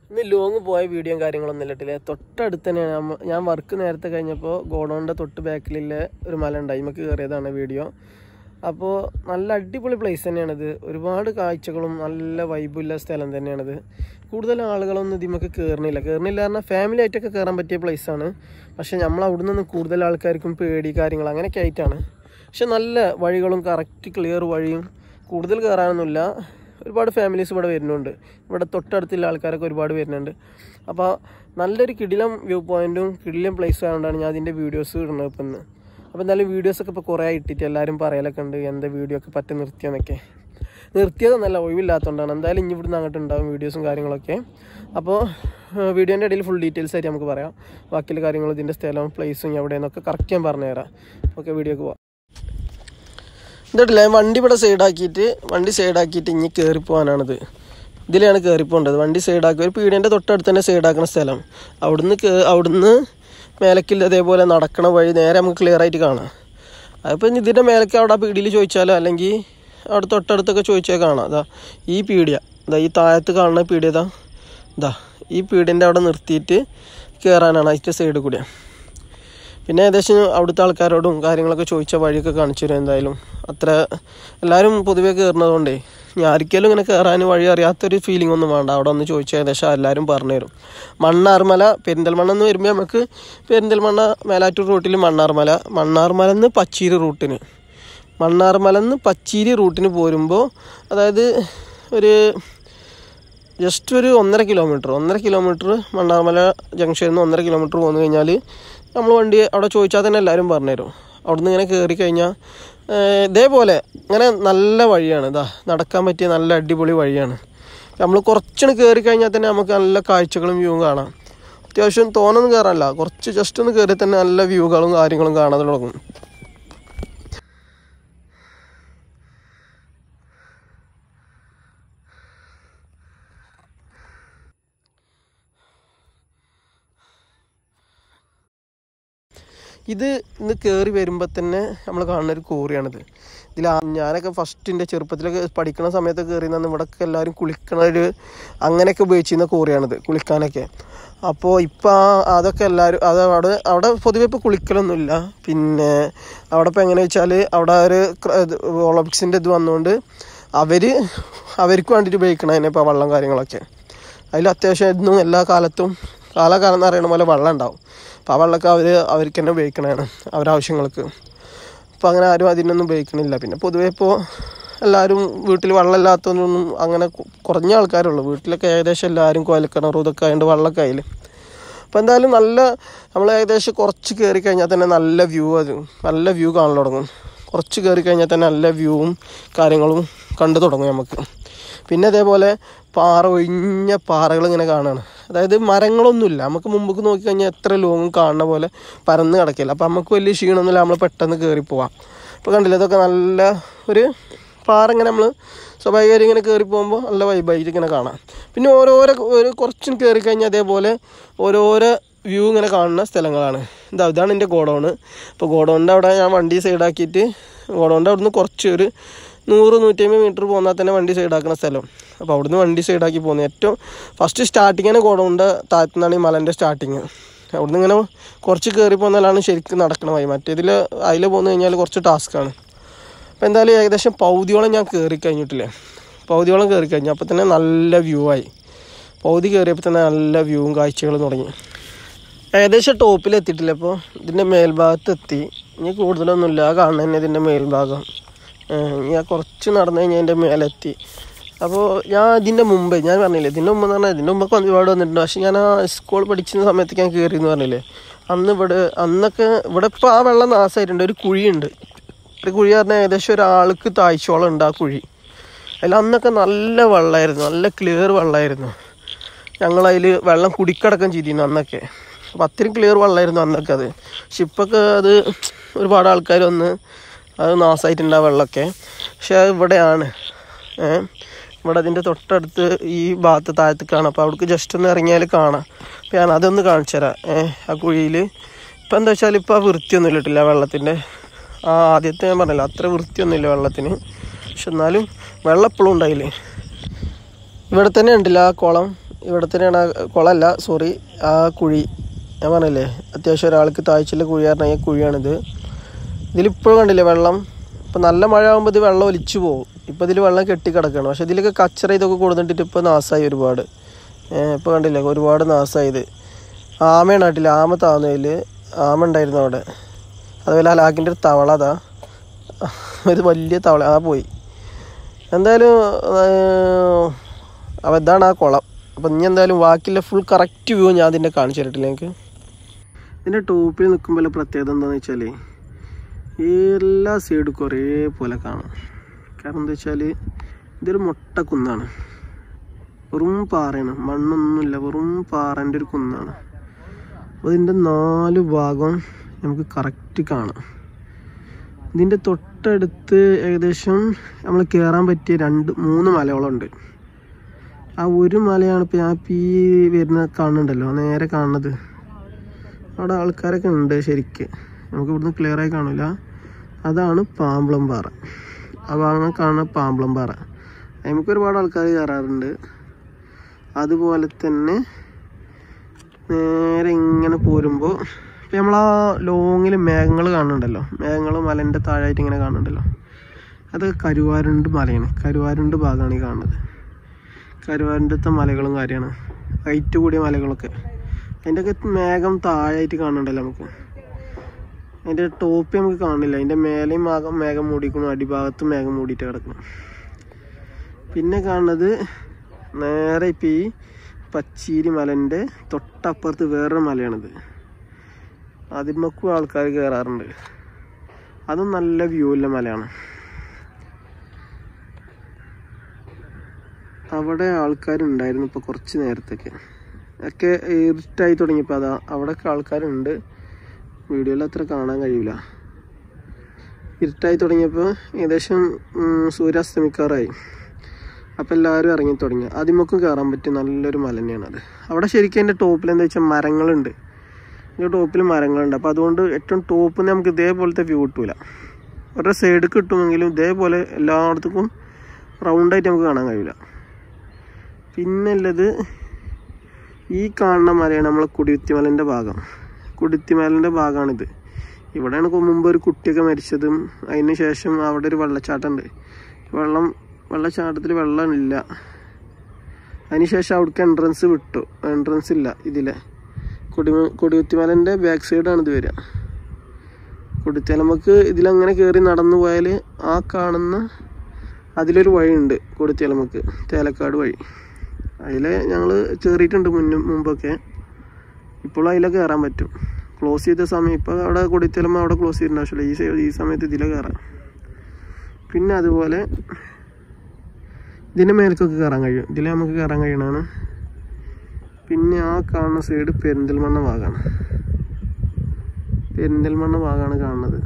ഇന്ന് ലോങ് പോയ വീഡിയോയും കാര്യങ്ങളൊന്നും ഇല്ലട്ടില്ലേ തൊട്ടടുത്ത് തന്നെയാണ് നമ്മ- ഞാൻ വർക്ക് നേരത്തെ കഴിഞ്ഞപ്പോൾ ഗോഡൗണിൻ്റെ തൊട്ട് ബാക്കിലുള്ള ഒരു മല ഉണ്ട് അതിമക്ക് കയറിയതാണ് വീഡിയോ അപ്പോൾ നല്ല അടിപൊളി പ്ലേസ് തന്നെയാണിത് ഒരുപാട് കാഴ്ചകളും നല്ല വൈബുള്ള സ്ഥലം തന്നെയാണിത് കൂടുതൽ ആളുകളൊന്നും ഇതിമക്ക് കയറണില്ല കയറണില്ല പറഞ്ഞാൽ ഫാമിലി ആയിട്ടൊക്കെ കയറാൻ പറ്റിയ പ്ലേസാണ് പക്ഷേ നമ്മൾ അവിടെ നിന്ന് കൂടുതൽ ആൾക്കാർക്കും പേടി കാര്യങ്ങൾ അങ്ങനെയൊക്കെ ആയിട്ടാണ് പക്ഷെ നല്ല വഴികളും കറക്റ്റ് ക്ലിയർ വഴിയും കൂടുതൽ കയറാനൊന്നുമില്ല ഒരുപാട് ഫാമിലീസ് ഇവിടെ വരുന്നുണ്ട് ഇവിടെ തൊട്ടടുത്തുള്ള ആൾക്കാരൊക്കെ ഒരുപാട് വരുന്നുണ്ട് അപ്പോൾ നല്ലൊരു കിടിലം വ്യൂ പോയിന്റും കിടിലം പ്ലേസും ആയതുകൊണ്ടാണ് ഞാൻ അതിൻ്റെ വീഡിയോസ് ഇടുന്നത് ഇപ്പം ഇന്ന് അപ്പോൾ എന്തായാലും വീഡിയോസൊക്കെ ഇപ്പോൾ കുറേ ഇട്ടിട്ട് എല്ലാവരും പറയലൊക്കെ ഉണ്ട് എന്താ വീഡിയോ ഒക്കെ പറ്റി നിർത്തിയെന്നൊക്കെ നിർത്തിയതൊന്നല്ല ഒഴിവില്ലാത്തതുകൊണ്ടാണ് എന്തായാലും ഇനി ഇവിടുന്ന് അങ്ങോട്ട് ഉണ്ടാവും വീഡിയോസും കാര്യങ്ങളൊക്കെ അപ്പോൾ വീഡിയോൻ്റെ ഇടയിൽ ഫുൾ ഡീറ്റെയിൽസ് ആയിട്ട് നമുക്ക് പറയാം ബാക്കിയുള്ള കാര്യങ്ങൾ ഇതിൻ്റെ സ്ഥലവും പ്ലേസും എവിടെയെന്നൊക്കെ കറക്റ്റ് ഞാൻ പറഞ്ഞുതരാം ഓക്കെ വീഡിയോക്ക് പോവാം ഇതിട്ടില്ല വണ്ടി ഇവിടെ സൈഡാക്കിയിട്ട് വണ്ടി സൈഡാക്കിയിട്ട് ഇനി കയറി പോകാനാണിത് ഇതിലാണ് കയറി പോകേണ്ടത് വണ്ടി സൈഡാക്കി ഒരു പീടിയൻ്റെ തൊട്ടടുത്ത് തന്നെ സൈഡാക്കുന്ന സ്ഥലം അവിടുന്ന് കേ- അവിടുന്ന് മേലക്കിൽ അതേപോലെ നടക്കണ വഴി നേരെ നമുക്ക് ക്ലിയർ ആയിട്ട് കാണാം അതിപ്പോൾ ഇനി ഇതിൻ്റെ മേലക്ക് അവിടെ ആ പീടിയിൽ ചോദിച്ചാലോ അല്ലെങ്കിൽ അവിടെ തൊട്ടടുത്തൊക്കെ ചോദിച്ചാൽ കാണാം അതാ ഈ പീടിയ ഇതാ ഈ താഴത്ത് കാണുന്ന പീടിയ ഇതാ ഇതാ ഈ പീടിയൻ്റെ അവിടെ നിർത്തിയിട്ട് കയറാനാണ് അതിൻ്റെ സൈഡിൽ കൂടിയ പിന്നെ ഏകദേശം അവിടുത്തെ ആൾക്കാരോടും കാര്യങ്ങളൊക്കെ ചോദിച്ച വഴിയൊക്കെ കാണിച്ചു തരും എന്തായാലും അത്ര എല്ലാവരും പൊതുവെ കയറുന്നതുകൊണ്ടേ ഞാൻ ആർക്കെങ്കിലും ഇങ്ങനെ കയറാൻ വഴി അറിയാത്തൊരു ഫീലിംഗ് ഒന്നും വേണ്ട അവിടെ ഒന്ന് ചോദിച്ചാൽ ഏകദേശം എല്ലാവരും പറഞ്ഞു തരും മണ്ണാർമല പെരിന്തൽമണ്ണ എന്ന് വരുമ്പോൾ നമുക്ക് പെരിന്തൽമണ്ണ മേലാറ്റൂർ റൂട്ടിൽ മണ്ണാർമല മണ്ണാർമല നിന്ന് പച്ചീരി റൂട്ടിന് മണ്ണാർമല നിന്ന് പച്ചീരി റൂട്ടിന് പോരുമ്പോൾ അതായത് ഒരു ജസ്റ്റ് ഒരു ഒന്നര കിലോമീറ്റർ ഒന്നര കിലോമീറ്റർ മണ്ണാർമല ജംഗ്ഷനിൽ നിന്ന് ഒന്നര കിലോമീറ്റർ പോന്നു കഴിഞ്ഞാൽ നമ്മൾ വണ്ടി അവിടെ ചോദിച്ചാൽ തന്നെ എല്ലാവരും പറഞ്ഞുതരും അവിടുന്ന് ഇങ്ങനെ കയറി കഴിഞ്ഞാൽ ഇതേപോലെ ഇങ്ങനെ നല്ല വഴിയാണ് ഇതാ നടക്കാൻ പറ്റിയ നല്ല അടിപൊളി വഴിയാണ് നമ്മൾ കുറച്ചൊന്ന് കയറി കഴിഞ്ഞാൽ തന്നെ നമുക്ക് നല്ല കാഴ്ചകളും വ്യൂവും കാണാം അത്യാവശ്യം തോനൊന്നും കയറാനല്ല കുറച്ച് ജസ്റ്റ് ഒന്ന് കയറി തന്നെ നല്ല വ്യൂകളും കാര്യങ്ങളും കാണാൻ തുടങ്ങും ഇത് ഇന്ന് കയറി വരുമ്പോൾ തന്നെ നമ്മൾ കാണുന്ന ഒരു കോറിയാണിത് ഇതിൽ ആ- ഞാനൊക്കെ ഫസ്റ്റിൻ്റെ ചെറുപ്പത്തിലൊക്കെ പഠിക്കുന്ന സമയത്ത് കയറി നിന്ന് ഇവിടെയൊക്കെ എല്ലാവരും കുളിക്കണ ഒരു അങ്ങനെയൊക്കെ ഉപയോഗിച്ചിരുന്ന കോറിയാണിത് കുളിക്കാനൊക്കെ അപ്പോൾ ഇപ്പം അതൊക്കെ എല്ലാവരും അത് അവിടെ അവിടെ പൊതുവെ ഇപ്പോൾ കുളിക്കലൊന്നുമില്ല പിന്നെ അവിടെ ഇപ്പോൾ എങ്ങനെയാ വെച്ചാൽ അവിടെ ഒരു ക്ര- ഇത് ഒളിമ്പിക്സിൻ്റെ ഇത് വന്നുകൊണ്ട് അവർ അവർക്ക് വേണ്ടിയിട്ട് ഉപയോഗിക്കണതിനെ ഇപ്പോൾ വെള്ളം കാര്യങ്ങളൊക്കെ അതിൽ അത്യാവശ്യം എന്നും എല്ലാ കാലത്തും കാലാകാലം എന്ന് പറയുന്ന പോലെ വെള്ളം ഉണ്ടാവും അപ്പോൾ ആ വെള്ളമൊക്കെ അവർ അവർക്ക് തന്നെ ഉപയോഗിക്കണതാണ് അവരാവശ്യങ്ങൾക്ക് അപ്പോൾ അങ്ങനെ ആരും അതിനൊന്നും ഉപയോഗിക്കണില്ല പിന്നെ പൊതുവേ ഇപ്പോൾ എല്ലാവരും വീട്ടിൽ വെള്ളമില്ലാത്തതൊന്നും അങ്ങനെ കു- കുറഞ്ഞ ആൾക്കാരുള്ളൂ വീട്ടിലൊക്കെ ഏകദേശം എല്ലാവരും കോയൽക്കിണറും ഇതൊക്കെ ആയതുകൊണ്ട് വെള്ളമൊക്കെ അതിൽ അപ്പോൾ എന്തായാലും നല്ല നമ്മൾ ഏകദേശം കുറച്ച് കയറി കഴിഞ്ഞാൽ തന്നെ നല്ല വ്യൂ അത് നല്ല വ്യൂ കാണാൻ തുടങ്ങും കുറച്ച് കയറി കഴിഞ്ഞാൽ തന്നെ നല്ല വ്യൂവും കാര്യങ്ങളും കണ്ടു തുടങ്ങും നമുക്ക് പിന്നെ അതേപോലെ പാറ ഒഴിഞ്ഞ പാറകൾ ഇങ്ങനെ കാണുകയാണ് അതായത് മരങ്ങളൊന്നുമില്ല നമുക്ക് മുമ്പ് നോക്കിക്കഴിഞ്ഞാൽ എത്ര ലോങ്ങും കാണുന്ന പോലെ പരന്ന് കിടക്കില്ല അപ്പം നമുക്ക് വലിയ ക്ഷീണമൊന്നുമില്ല നമ്മൾ പെട്ടെന്ന് കയറി പോവാം ഇപ്പോൾ കണ്ടില്ലേ ഇതൊക്കെ നല്ല ഒരു പാറ ഇങ്ങനെ നമ്മൾ സ്വാഭാവികമായിട്ട് ഇങ്ങനെ കയറി പോകുമ്പോൾ നല്ല വൈബായിട്ട് ഇങ്ങനെ കാണാം പിന്നെ ഓരോരോ ഒരു കുറച്ചും കയറി കഴിഞ്ഞാൽ അതേപോലെ ഓരോരോ വ്യൂ ഇങ്ങനെ കാണുന്ന സ്ഥലങ്ങളാണ് ഇതാ ഇതാണ് എൻ്റെ ഗോഡൗണ് അപ്പോൾ ഗോഡൗണിൻ്റെ അവിടെ ഞാൻ വണ്ടി സൈഡാക്കിയിട്ട് ഗോഡൗണിൻ്റെ അവിടുന്ന് കുറച്ച് ഒരു നൂറ് നൂറ്റമ്പത് മീറ്റർ പോന്നാൽ തന്നെ വണ്ടി സൈഡാക്കുന്ന സ്ഥലം അപ്പോൾ അവിടുന്ന് വണ്ടി സൈഡാക്കി പോകുന്നത് ഏറ്റവും ഫസ്റ്റ് സ്റ്റാർട്ടിങ് തന്നെ ഗോഡൗണിൻ്റെ താഴത്തുനിന്നാണ് ഈ മലൻ്റെ സ്റ്റാർട്ടിങ് അവിടുന്ന് ഇങ്ങനെ കുറച്ച് കയറി പോന്നാലാണ് ശരിക്കും നടക്കണ വഴി മറ്റേതിൽ അതിൽ പോന്നു കഴിഞ്ഞാൽ കുറച്ച് ടാസ്ക്കാണ് അപ്പോൾ എന്തായാലും ഏകദേശം പൗതിയോളം ഞാൻ കയറി കഴിഞ്ഞിട്ടില്ലേ പൗതിയോളം കയറി കഴിഞ്ഞു അപ്പോൾ തന്നെ നല്ല വ്യൂ ആയി പൗതി കയറിയപ്പോൾ തന്നെ നല്ല വ്യൂവും കാഴ്ചകളും തുടങ്ങി ഏകദേശം ടോപ്പിൽ എത്തിയിട്ടില്ല അപ്പോൾ ഇതിൻ്റെ മേൽഭാഗത്ത് എത്തി ഇനി കൂടുതലൊന്നുമില്ല ആ കാണുന്ന തന്നെ ഇതിൻ്റെ മേൽഭാഗം ഏഹ് ഞാൻ കുറച്ച് നടന്നു കഴിഞ്ഞാൽ എൻ്റെ മേലെത്തി അപ്പോൾ ഞാൻ ഇതിൻ്റെ മുമ്പേ ഞാൻ പറഞ്ഞില്ലേ ഇതിൻ്റെ മുമ്പ് എന്ന് പറഞ്ഞാൽ ഇതിൻ്റെ മുമ്പൊക്കെ ഒരുപാട് വന്നിട്ടുണ്ട് പക്ഷേ ഞാൻ ആ സ്കൂൾ പഠിച്ചിരുന്ന സമയത്ത് ഞാൻ കയറി എന്ന് പറഞ്ഞില്ലേ അന്ന് ഇവിടെ അന്നൊക്കെ ഇവിടെ ഇപ്പോൾ ആ വെള്ളം നാശമായിട്ടുണ്ട് ഒരു കുഴിയുണ്ട് ഒരു കുഴി പറഞ്ഞാൽ ഏകദേശം ഒരാൾക്ക് താഴ്ചയോളം ഉണ്ട് ആ കുഴി അതിൽ അന്നൊക്കെ നല്ല വെള്ളമായിരുന്നു നല്ല ക്ലിയർ വെള്ളമായിരുന്നു ഞങ്ങളതിൽ വെള്ളം കുടിക്കടക്കം ചെയ്തിരുന്നു അന്നൊക്കെ അപ്പം അത്രയും ക്ലിയർ വെള്ളമായിരുന്നു അന്നൊക്കെ അത് പക്ഷെ ഇപ്പൊക്കെ അത് ഒരുപാട് ആൾക്കാർ വന്ന് അത് നാശമായിട്ടുണ്ട് ആ വെള്ളമൊക്കെ പക്ഷെ അത് ഇവിടെയാണ് ഏ ഇവിടെ അതിൻ്റെ തൊട്ടടുത്ത് ഈ ഭാഗത്ത് താഴത്തേക്കാണ് അപ്പോൾ അവിടേക്ക് ജസ്റ്റ് ഒന്ന് ഇറങ്ങിയാൽ കാണാം അപ്പോൾ ഞാൻ അതൊന്ന് കാണിച്ചു തരാം ഏ ആ കുഴിയിൽ ഇപ്പം എന്താ വെച്ചാൽ ഇപ്പോൾ ആ വൃത്തിയൊന്നും ഇല്ലിട്ടില്ല വെള്ളത്തിൻ്റെ ആ ആദ്യത്തെ ഞാൻ പറഞ്ഞില്ല അത്ര വൃത്തിയൊന്നുമില്ല വെള്ളത്തിന് പക്ഷെ എന്നാലും വെള്ളം എപ്പോഴും ഉണ്ടായില്ലേ ഇവിടെ തന്നെ ഉണ്ടല്ല ആ കുളം ഇവിടെ തന്നെയാണ് ആ കുളമല്ല സോറി ആ കുഴി ഞാൻ പറഞ്ഞില്ലേ അത്യാവശ്യം ഒരാൾക്ക് താഴ്ചയുള്ള കുഴി പറഞ്ഞാൽ ഈ കുഴിയാണിത് ഇതിലിപ്പോഴും കണ്ടില്ലേ വെള്ളം ഇപ്പം നല്ല മഴ ആകുമ്പോൾ ഇത് വെള്ളം ഒലിച്ചു പോകും ഇപ്പോൾ ഇതിൽ വെള്ളം കെട്ടിക്കിടക്കുകയാണ് പക്ഷേ ഇതിലൊക്കെ കച്ചറ ഇതൊക്കെ കൊടുത്തിട്ട് ഇപ്പോൾ നാശമായി ഒരുപാട് ഇപ്പോൾ കണ്ടില്ലേ ഒരുപാട് നാശമായത് ആമയാണ് നാട്ടിൽ ആമ താന്നതിൽ ആമ ഉണ്ടായിരുന്നു അവിടെ അതുപോലെ ഹലാക്കിൻ്റെ ഒരു തവള അതാ ഒരു വലിയ തവള ആ പോയി എന്തായാലും അപ്പോൾ ഇതാണ് ആ കുളം അപ്പം ഇനി എന്തായാലും ബാക്കിയുള്ള ഫുൾ കറക്റ്റ് വ്യൂ ഞാൻ ഇതിൻ്റെ കാണിച്ചു തരട്ടില്ല എനിക്ക് ഇതിൻ്റെ ടോപ്പിൽ നിൽക്കുമ്പോൾ പ്രത്യേകത എന്താണെന്ന് വെച്ചാൽ എല്ലാ സൈഡും കുറേ പോലെ കാണും കാരണം എന്താ വെച്ചാൽ ഇതൊരു മൊട്ട കുന്നാണ് വെറും പാറയാണ് മണ്ണൊന്നുമില്ല വെറും പാറൻ്റെ ഒരു കുന്നാണ് അപ്പോൾ ഇതിൻ്റെ നാല് ഭാഗം നമുക്ക് കറക്റ്റ് കാണാം ഇതിൻ്റെ തൊട്ടടുത്ത് ഏകദേശം നമ്മൾ കയറാൻ പറ്റിയ രണ്ട് മൂന്ന് മലകളുണ്ട് ആ ഒരു മലയാണ് ഇപ്പോൾ ഞാൻ ഇപ്പോൾ ഈ വരുന്ന കാണുന്നുണ്ടല്ലോ നേരെ കാണുന്നത് അവിടെ ആൾക്കാരൊക്കെ ഉണ്ട് ശരിക്ക് നമുക്ക് ഇവിടുന്ന് ക്ലിയർ ആയി കാണില്ല അതാണ് പാമ്പളം പാറ ആ ഭാഗം കാണുന്ന പാമ്പളം പാറ നമുക്ക് ഒരുപാട് ആൾക്കാർ കയറാറുണ്ട് അതുപോലെ തന്നെ നേരെ ഇങ്ങനെ പോരുമ്പോൾ ഇപ്പം നമ്മൾ ആ ലോങ്ങിൽ മേഘങ്ങൾ കാണുന്നുണ്ടല്ലോ മേഘങ്ങൾ മലൻ്റെ താഴായിട്ട് ഇങ്ങനെ കാണുന്നുണ്ടല്ലോ അത് കരുവാരുണ്ട് മലയാണ് കരുവാരുണ്ട് ഭാഗമാണ് ഈ കാണുന്നത് കരുവാരുണ്ടത്തെ മലകളും കാര്യമാണ് ഹൈറ്റ് കൂടിയ മലകളൊക്കെ അതിൻ്റെയൊക്കെ മേഘം താഴായിട്ട് കാണുന്നുണ്ടല്ലോ നമുക്ക് അതിൻ്റെ ടോപ്പ് നമുക്ക് കാണില്ല അതിൻ്റെ മേലെയും ഭാഗം മേഘം മൂടിക്കണം അടിഭാഗത്തും മേഘം മൂടിയിട്ട് കിടക്കണം പിന്നെ കാണുന്നത് നേരെ ഇപ്പം ഈ പച്ചീരി മലൻ്റെ തൊട്ടപ്പുറത്ത് വേറൊരു മലയാണിത് അതിന്മക്കും ആൾക്കാർ കയറാറുണ്ട് അതും നല്ല വ്യൂ ഉള്ള മലയാണ് അവിടെ ആൾക്കാരുണ്ടായിരുന്നു ഇപ്പോൾ കുറച്ച് നേരത്തേക്ക് ഒക്കെ ഇരുട്ടായി തുടങ്ങിയപ്പോൾ അതാ അവിടെയൊക്കെ ആൾക്കാരുണ്ട് വീഡിയോയിൽ അത്ര കാണാൻ കഴിയില്ല ഇരുട്ടായി തുടങ്ങിയപ്പോൾ ഏകദേശം ഉം, സൂര്യാസ്തമിക്കാറായി അപ്പോൾ എല്ലാവരും ഇറങ്ങി തുടങ്ങി അതിമൊക്കെ കയറാൻ പറ്റിയ നല്ലൊരു മല തന്നെയാണ് അത് അവിടെ ശരിക്കും അതിൻ്റെ ടോപ്പിൽ എന്താ വെച്ചാൽ മരങ്ങളുണ്ട് ഇതിൻ്റെ ടോപ്പിൽ മരങ്ങളുണ്ട് അപ്പോൾ അതുകൊണ്ട് ഏറ്റവും ടോപ്പിൽ നമുക്ക് ഇതേപോലത്തെ വ്യൂ കിട്ടൂല അവരുടെ സൈഡ് കിട്ടുമെങ്കിലും ഇതേപോലെ എല്ലായിടത്തും റൗണ്ടായിട്ട് നമുക്ക് കാണാൻ കഴിയില്ല പിന്നെ ഉള്ളത് ഈ കാണുന്ന മലയാണ് നമ്മളെ കുടിയുത്തിമലൻ്റെ ഭാഗം കുടിത്തിമലൻ്റെ ഭാഗമാണിത് ഇവിടെയാണ് കൊ- മുമ്പ് ഒരു കുട്ടിയൊക്കെ മരിച്ചതും അതിന് ശേഷം അവിടെ ഒരു വെള്ളച്ചാട്ടമുണ്ട് വെള്ളം വെള്ളച്ചാട്ടത്തിൽ വെള്ളമില്ല അതിന് ശേഷം അവിടേക്ക് എൻട്രൻസ് വിട്ടു എൻട്രൻസ് ഇല്ല ഇതിലെ കൊടി കൊടിയുത്തിമലൻ്റെ ബാക്ക് സൈഡാണ് ഇത് വരിക കൊടുത്തിയലമക്ക് ഇതിലങ്ങനെ കയറി നടന്നു പോയാൽ ആ കാണുന്ന അതിലൊരു വഴിയുണ്ട് കൊടുത്തിയലമക്ക് തേലക്കാട് വഴി അതിൽ ഞങ്ങൾ കയറിയിട്ടുണ്ട് മുന്നും മുമ്പൊക്കെ ഇപ്പോൾ അതിലെ കയറാൻ പറ്റും ക്ലോസ് ചെയ്ത സമയം ഇപ്പോൾ അവിടെ കൊടുത്തിയലമ്മ അവിടെ ക്ലോസ് ചെയ്തിട്ടുണ്ട് ആവശ്യമില്ല ഈ സൈ- ഈ സമയത്ത് ഇതിലെ കയറാം പിന്നെ അതുപോലെ ഇതിൻ്റെ മേലേക്കൊക്കെ കയറാൻ കഴിയും ഇതിൽ നമുക്ക് കയറാൻ കഴിയണതാണ് പിന്നെ ആ കാണുന്ന സൈഡ് പെരിന്തൽമണ്ണ ഭാഗമാണ് പെരിന്തൽമണ്ണ ഭാഗമാണ് കാണുന്നത്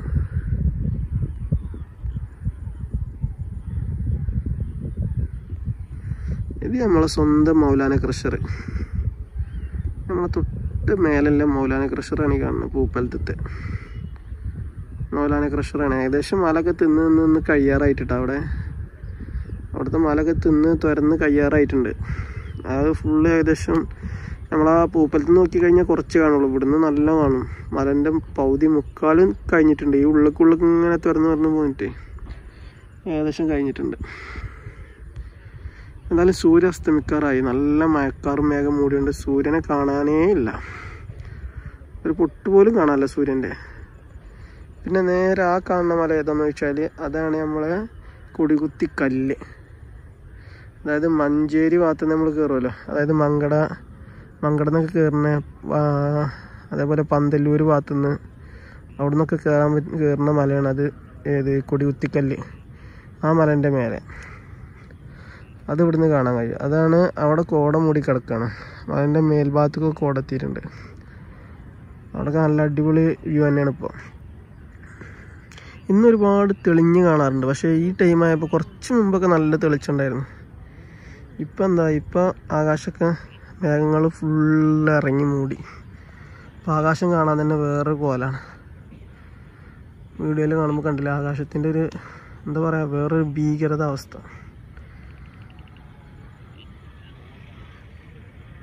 ഇത് നമ്മളെ സ്വന്തം മൗലാന ക്രഷർ നമ്മളെ തൊട്ട് മേലല്ല മൗലാന ക്രഷറാണ് ഈ കാണുന്നത് പൂപ്പലത്തെ മൗലാന ക്രഷറാണ് ഏകദേശം മലൊക്കെ തിന്ന് നിന്ന് നിന്ന് കഴിയാറായിട്ടുണ്ട് അവിടെ അവിടുത്തെ മലൊക്കെ തിന്ന് തുരന്ന് കഴിയാറായിട്ടുണ്ട് അത് ഫുള്ള് ഏകദേശം നമ്മളാ പൂപ്പലത്ത് നോക്കി കഴിഞ്ഞാൽ കുറച്ച് കാണുള്ളൂ ഇവിടുന്ന് നല്ല കാണും മലൻ്റെ പകുതി മുക്കാലും കഴിഞ്ഞിട്ടുണ്ട് ഈ ഉള്ളിക്കുള്ളിൽ ഇങ്ങനെ തുറന്ന് തുറന്ന് പോയിട്ട് ഏകദേശം കഴിഞ്ഞിട്ടുണ്ട് എന്തായാലും സൂര്യ അസ്തമിക്കാറായി നല്ല മഴക്കാറും മേഘം മൂടിയുണ്ട് സൂര്യനെ കാണാനേ ഇല്ല ഒരു പൊട്ട് പോലും കാണാനല്ല സൂര്യൻ്റെ പിന്നെ നേരെ ആ കാണുന്ന മല ഏതാന്ന് വെച്ചാൽ അതാണ് നമ്മളെ കൊടികുത്തി കല്ല് അതായത് മഞ്ചേരി ഭാഗത്ത് നമ്മൾ കയറുമല്ലോ അതായത് മങ്കട മങ്കട നിന്നൊക്കെ കയറുന്ന അതേപോലെ പന്തല്ലൂർ ഭാഗത്തുനിന്ന് അവിടെ നിന്നൊക്കെ കയറാൻ പറ്റ കയറുന്ന മലയാണ് അത് ഏത് കൊടികുത്തിക്കല്ല് ആ മലേൻ്റെ മേലെ അത് ഇവിടുന്ന് കാണാൻ കഴിയും അതാണ് അവിടെ കോട മൂടി കിടക്കുകയാണ് അതിൻ്റെ മേൽഭാഗത്തൊക്കെ കോട എത്തിയിട്ടുണ്ട് അവിടെയൊക്കെ നല്ല അടിപൊളി വ്യൂ തന്നെയാണ് ഇപ്പോൾ ഇന്ന് ഒരുപാട് തെളിഞ്ഞ് കാണാറുണ്ട് പക്ഷേ ഈ ടൈം ആയപ്പോൾ കുറച്ച് മുമ്പൊക്കെ നല്ല തെളിച്ചുണ്ടായിരുന്നു ഇപ്പം എന്താ ഇപ്പം ആകാശമൊക്കെ മേഘങ്ങൾ ഫുള്ള് ഇറങ്ങി മൂടി അപ്പോൾ ആകാശം കാണാൻ തന്നെ വേറൊരു കോലാണ് വീഡിയോയിൽ കാണുമ്പോൾ കണ്ടില്ല ആകാശത്തിൻ്റെ ഒരു എന്താ പറയുക വേറൊരു ഭീകരത അവസ്ഥ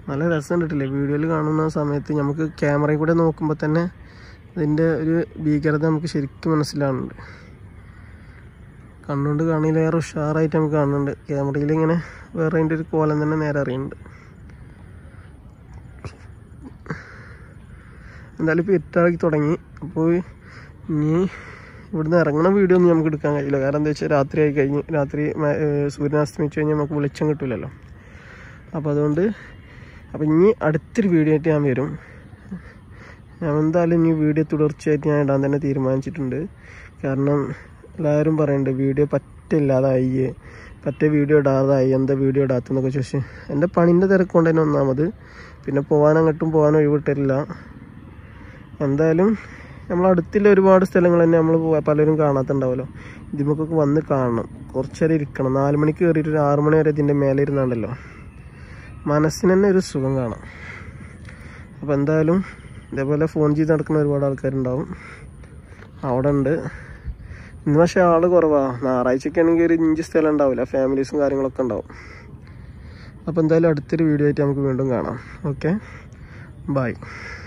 നല്ല രസം കണ്ടിട്ടില്ലേ വീഡിയോയിൽ കാണുന്ന സമയത്ത് നമുക്ക് ക്യാമറയിൽ കൂടെ നോക്കുമ്പോൾ തന്നെ ഇതിൻ്റെ ഒരു ഭീകരത നമുക്ക് ശരിക്കും മനസ്സിലാവുന്നുണ്ട് കണ്ണുകൊണ്ട് കാണിയിലേറെ ഉഷാറായിട്ട് നമുക്ക് കാണുന്നുണ്ട് ക്യാമറയിൽ ഇങ്ങനെ വേറെ അതിൻ്റെ ഒരു കോലം തന്നെ നേരെ അറിയുന്നുണ്ട് എന്തായാലും ഇപ്പോൾ ഇരുട്ടാക്കി തുടങ്ങി അപ്പോൾ ഇനി ഇവിടുന്ന് ഇറങ്ങുന്ന വീഡിയോ ഒന്നും നമുക്ക് എടുക്കാൻ കഴിയില്ല കാരണം എന്താ വെച്ചാൽ രാത്രി ആയി കഴിഞ്ഞ് രാത്രി മ- ഏർ സൂര്യൻ അസ്തമിച്ച് കഴിഞ്ഞാൽ നമുക്ക് വെളിച്ചം കിട്ടില്ലല്ലോ അപ്പോൾ അതുകൊണ്ട് അപ്പോൾ ഇനി അടുത്തൊരു വീഡിയോ ആയിട്ട് ഞാൻ വരും ഞാൻ എന്തായാലും ഇനി വീഡിയോ തുടർച്ചയായിട്ട് ഞാൻ ഇടാൻ തന്നെ തീരുമാനിച്ചിട്ടുണ്ട് കാരണം എല്ലാവരും പറയുന്നുണ്ട് വീഡിയോ പറ്റില്ലാതായി പറ്റ വീഡിയോ ഇടാതായി എന്താ വീഡിയോ ഇടാത്തെന്നൊക്കെ ചോദിച്ചു എൻ്റെ പണിൻ്റെ തിരക്ക് കൊണ്ട് തന്നെ ഒന്നാമത് പിന്നെ പോകാൻ അങ്ങോട്ടും പോകാൻ ഒഴിവിട്ടില്ല എന്തായാലും നമ്മൾ അടുത്തുള്ള ഒരുപാട് സ്ഥലങ്ങൾ തന്നെ നമ്മൾ പലരും കാണാത്തുണ്ടാവുമല്ലോ ഇതിമൊക്കെ വന്ന് കാണണം കുറച്ച് നേരം ഇരിക്കണം നാല് മണിക്ക് കയറിയിട്ട് ഒരു ആറ് മണി വരെ ഇതിൻ്റെ മേലെ ഇരുന്നുണ്ടല്ലോ മനസ്സിന് തന്നെ ഒരു സുഖം കാണാം അപ്പോൾ എന്തായാലും ഇതേപോലെ ഫോൺ ചെയ്ത് നടക്കുന്ന ഒരുപാട് ആൾക്കാരുണ്ടാവും അവിടെ ഉണ്ട് ഇന്ന് പക്ഷേ ആള് കുറവാ ഞായറാഴ്ചയൊക്കെ ആണെങ്കിൽ ഒരു ഇഞ്ച് സ്ഥലം ഉണ്ടാവില്ല ഫാമിലീസും കാര്യങ്ങളൊക്കെ ഉണ്ടാവും അപ്പോൾ എന്തായാലും അടുത്തൊരു വീഡിയോ ആയിട്ട് നമുക്ക് വീണ്ടും കാണാം ഓക്കെ ബൈ